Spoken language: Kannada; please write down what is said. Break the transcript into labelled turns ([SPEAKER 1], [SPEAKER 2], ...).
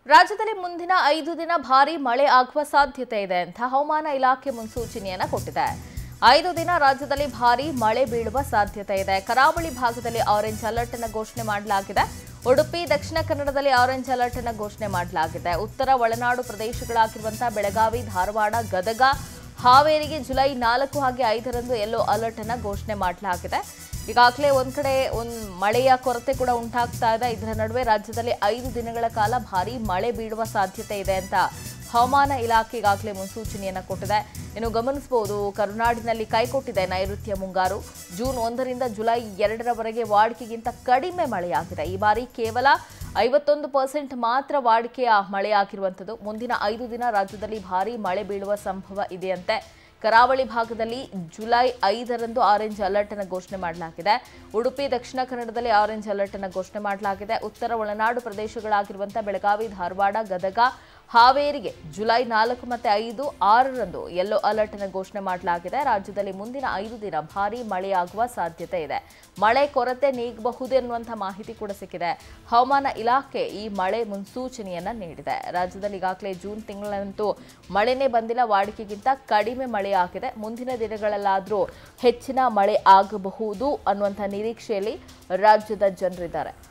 [SPEAKER 1] ರಾಜ್ಯದಲ್ಲಿ ಮುಂದಿನ ಐದು ದಿನ ಭಾರೀ ಮಳೆ ಆಗುವ ಸಾಧ್ಯತೆ ಇದೆ ಅಂತ ಹವಾಮಾನ ಇಲಾಖೆ ಮುನ್ಸೂಚನೆಯನ್ನ ಕೊಟ್ಟಿದೆ ಐದು ದಿನ ರಾಜ್ಯದಲ್ಲಿ ಭಾರೀ ಮಳೆ ಬೀಳುವ ಸಾಧ್ಯತೆ ಇದೆ ಕರಾವಳಿ ಭಾಗದಲ್ಲಿ ಆರೆಂಜ್ ಅಲರ್ಟ್ ಅನ್ನು ಘೋಷಣೆ ಮಾಡಲಾಗಿದೆ ಉಡುಪಿ ದಕ್ಷಿಣ ಕನ್ನಡದಲ್ಲಿ ಆರೆಂಜ್ ಅಲರ್ಟ್ ಅನ್ನು ಘೋಷಣೆ ಮಾಡಲಾಗಿದೆ ಉತ್ತರ ಒಳನಾಡು ಪ್ರದೇಶಗಳಾಗಿರುವಂತಹ ಬೆಳಗಾವಿ ಧಾರವಾಡ ಗದಗ ಹಾವೇರಿಗೆ ಜುಲೈ ನಾಲ್ಕು ಹಾಗೆ ಐದರಂದು ಯೆಲ್ಲೋ ಅಲರ್ಟ್ ಅನ್ನ ಘೋಷಣೆ ಮಾಡಲಾಗಿದೆ ಈಗಾಗಲೇ ಒಂದ್ ಕಡೆ ಒಂದು ಮಳೆಯ ಕೊರತೆ ಕೂಡ ಉಂಟಾಗ್ತಾ ಇದೆ ಇದರ ನಡುವೆ ರಾಜ್ಯದಲ್ಲಿ ಐದು ದಿನಗಳ ಕಾಲ ಭಾರೀ ಮಳೆ ಬೀಳುವ ಸಾಧ್ಯತೆ ಇದೆ ಅಂತ ಹವಾಮಾನ ಇಲಾಖೆ ಈಗಾಗಲೇ ಮುನ್ಸೂಚನೆಯನ್ನ ಕೊಟ್ಟಿದೆ ಇನ್ನು ಗಮನಿಸಬಹುದು ಕರುನಾಡಿನಲ್ಲಿ ಕೈಕೊಟ್ಟಿದೆ ನೈಋತ್ಯ ಮುಂಗಾರು ಜೂನ್ ಒಂದರಿಂದ ಜುಲೈ ಎರಡರವರೆಗೆ ವಾಡಿಕೆಗಿಂತ ಕಡಿಮೆ ಮಳೆಯಾಗಿದೆ ಈ ಬಾರಿ ಕೇವಲ ಐವತ್ತೊಂದು ಪರ್ಸೆಂಟ್ ಮಾತ್ರ ವಾಡಿಕೆಯ ಮಳೆಯಾಗಿರುವಂಥದ್ದು ಮುಂದಿನ ಐದು ದಿನ ರಾಜ್ಯದಲ್ಲಿ ಭಾರೀ ಮಳೆ ಬೀಳುವ ಸಂಭವ ಇದೆಯಂತೆ ಕರಾವಳಿ ಭಾಗದಲ್ಲಿ ಜುಲೈ ಐದರಂದು ಆರೆಂಜ್ ಅಲರ್ಟ್ ಅನ್ನು ಘೋಷಣೆ ಮಾಡಲಾಗಿದೆ ಉಡುಪಿ ದಕ್ಷಿಣ ಕನ್ನಡದಲ್ಲಿ ಆರೆಂಜ್ ಅಲರ್ಟ್ ಅನ್ನು ಘೋಷಣೆ ಮಾಡಲಾಗಿದೆ ಉತ್ತರ ಒಳನಾಡು ಪ್ರದೇಶಗಳಾಗಿರುವಂತಹ ಬೆಳಗಾವಿ ಧಾರವಾಡ ಗದಗ ಹಾವೇರಿಗೆ ಜುಲೈ ನಾಲ್ಕು ಮತ್ತೆ ಐದು ಆರರಂದು ಯೆಲ್ಲೋ ಅಲರ್ಟ್ ಅನ್ನು ಘೋಷಣೆ ಮಾಡಲಾಗಿದೆ ರಾಜ್ಯದಲ್ಲಿ ಮುಂದಿನ ಐದು ದಿನ ಭಾರೀ ಮಳೆಯಾಗುವ ಸಾಧ್ಯತೆ ಇದೆ ಮಳೆ ಕೊರತೆ ನೀಗಬಹುದು ಎನ್ನುವಂತಹ ಮಾಹಿತಿ ಕೂಡ ಸಿಕ್ಕಿದೆ ಹವಾಮಾನ ಇಲಾಖೆ ಈ ಮಳೆ ಮುನ್ಸೂಚನೆಯನ್ನ ನೀಡಿದೆ ರಾಜ್ಯದಲ್ಲಿ ಈಗಾಗಲೇ ಜೂನ್ ತಿಂಗಳಂತೂ ಮಳೆನೇ ಬಂದಿಲ್ಲ ವಾಡಿಕೆಗಿಂತ ಕಡಿಮೆ ಮಳೆಯಾಗಿದೆ ಮುಂದಿನ ದಿನಗಳಲ್ಲಾದರೂ ಹೆಚ್ಚಿನ ಮಳೆ ಆಗಬಹುದು ಅನ್ನುವಂಥ ನಿರೀಕ್ಷೆಯಲ್ಲಿ ರಾಜ್ಯದ ಜನರಿದ್ದಾರೆ